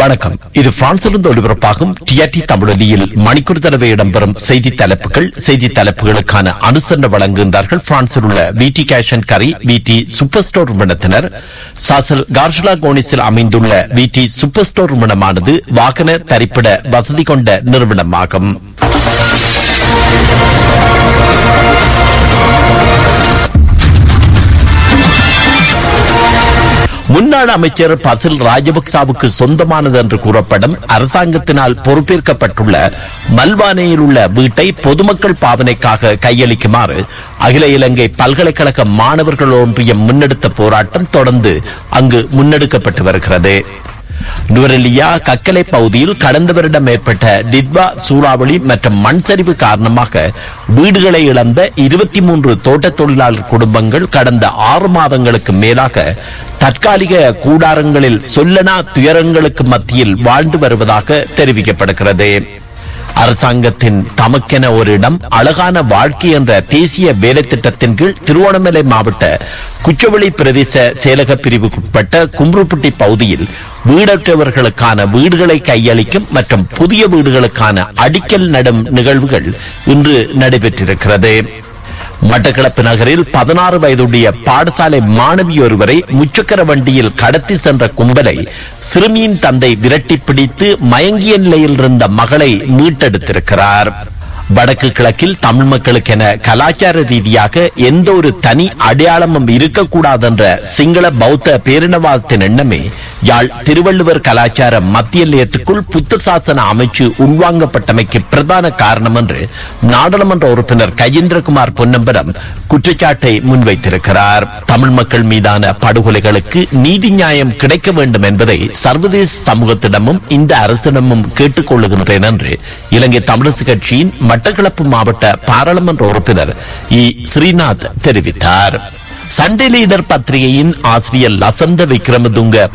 வணக்கம் இது பிரான்சிலிருந்து ஒளிபரப்பாகும் டிஆர்டி தமிழொலியில் மணிக்கூர் தடவை இடம்பெறும் செய்தி தலைப்புகள் செய்தி தலைப்புகளுக்கான அனுசரணை வழங்குகின்றார்கள் பிரான்சில் உள்ள விடி கேஷன் கரி விடி சூப்பர் ஸ்டோர் நிறுவனத்தினர் சாசல் கார்ஷலா கோனிஸில் அமைந்துள்ள விடி சூப்பர் ஸ்டோர் நிறுவனமானது வாகன தரிப்பிட வசதி கொண்ட நிறுவனமாகும் முன்னாள் அமைச்சர் பசில் ராஜபக்சாவுக்கு சொந்தமானது என்று கூறப்படும் அரசாங்கத்தினால் பொறுப்பேற்கப்பட்டுள்ள மல்வானையில் உள்ள வீட்டை பொதுமக்கள் பாவனைக்காக கையளிக்குமாறு அகில இலங்கை பல்கலைக்கழக மாணவர்கள் ஒன்றியம் முன்னெடுத்த போராட்டம் தொடர்ந்து அங்கு முன்னெடுக்கப்பட்டு வருகிறது நுவரெலியா கக்கலை பகுதியில் கடந்த வருடம் ஏற்பட்ட டிட்வா சூறாவளி மற்றும் மண் சரிவு காரணமாக வீடுகளை இழந்த இருபத்தி மூன்று தோட்ட தொழிலாளர் குடும்பங்கள் கடந்த ஆறு மாதங்களுக்கு மேலாக தற்காலிக கூடாரங்களில் சொல்லனா துயரங்களுக்கு மத்தியில் வாழ்ந்து வருவதாக தெரிவிக்கப்படுகிறது அரசாங்கத்தின் தமக்கென ஒரு இடம் அழகான வாழ்க்கை என்ற தேசிய வேலை திட்டத்தின் கீழ் திருவோணமலை மாவட்ட குச்சவெளி பிரதேச செயலக பிரிவுக்குட்பட்ட கும்ருப்பட்டி பகுதியில் வீடற்றவர்களுக்கான வீடுகளை கையளிக்கும் மற்றும் புதிய வீடுகளுக்கான அடிக்கல் நடும் நிகழ்வுகள் இன்று நடைபெற்றிருக்கிறது மட்டக்களப்பு நகரில் பதினாறு வயதுடைய பாடசாலை மாணவி ஒருவரை முச்சக்கர வண்டியில் கடத்தி சென்ற கும்பலை சிறுமியின் தந்தை விரட்டி பிடித்து மயங்கிய நிலையில் இருந்த மகளை மீட்டெடுத்திருக்கிறார் வடக்கு கிழக்கில் தமிழ் மக்களுக்கென கலாச்சார ரீதியாக எந்த ஒரு தனி அடையாளமும் இருக்கக்கூடாது என்ற சிங்கள பௌத்த பேரினவாதத்தின் எண்ணமே யாழ் திருவள்ளுவர் கலாச்சார மத்திய நிலையத்துக்குள் புத்த சாசன அமைச்சு உள்வாங்கப்பட்டமைக்கு பிரதான காரணம் என்று நாடாளுமன்ற உறுப்பினர் கஜேந்திரகுமார் பொன்னம்பலம் குற்றச்சாட்டை முன்வைத்திருக்கிறார் தமிழ் மக்கள் மீதான படுகொலைகளுக்கு நீதி நியாயம் கிடைக்க வேண்டும் என்பதை சர்வதேச சமூகத்திடமும் இந்த அரசிடமும் கேட்டுக் கொள்ளுகின்றேன் என்று இலங்கை தமிழரசு கட்சியின் மட்டக்களப்பு மாவட்ட பாராளுமன்ற உறுப்பினர் இ ஸ்ரீநாத் தெரிவித்தார் சண்டே லீடர் பத்திரிகையின் ஆசிரியர் லசந்த விக்ரமதுங்க